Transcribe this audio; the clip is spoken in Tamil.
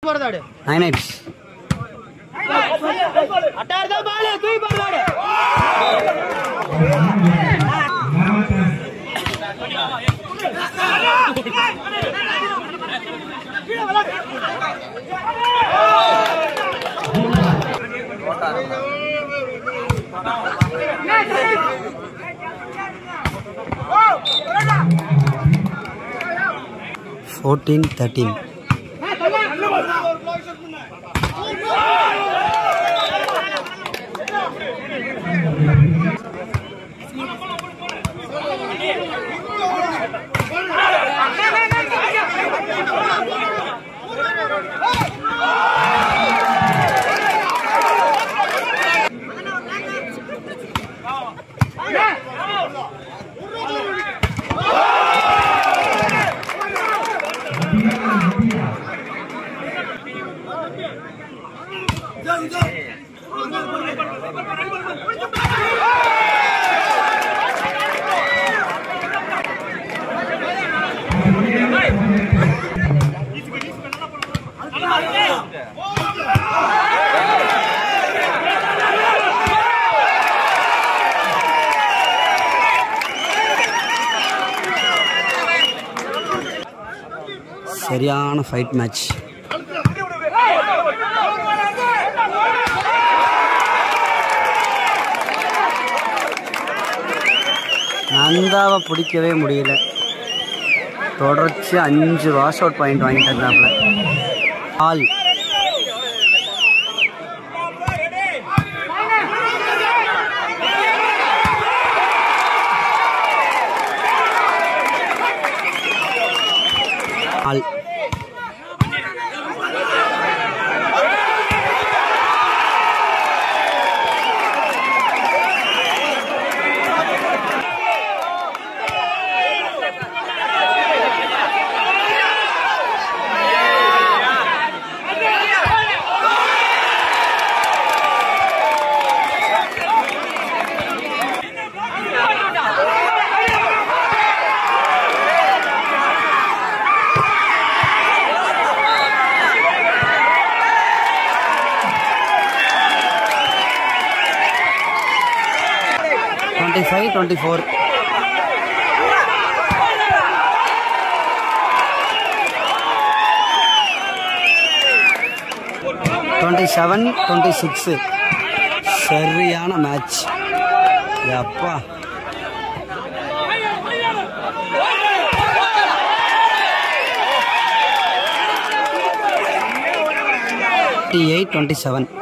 போறதாடு நைன் எயிட்ஸ் அட்டாடுதா பாலு தூக்கி போறதாடு ஃபோர்டீன் தேர்ட்டீன் சரியான ஃபைட் மேட்ச் நந்தாவை பிடிக்கவே முடியல தொடர்ச்சி அஞ்சு வாஷ் அவுட் பாயிண்ட் வாங்கிட்டு இருந்தாப்புல all all twenty five twenty four twenty seven twenty six சரியான மேட்ச் அப்பா டுவெண்ட்டி எயிட் டுவெண்ட்டி செவன்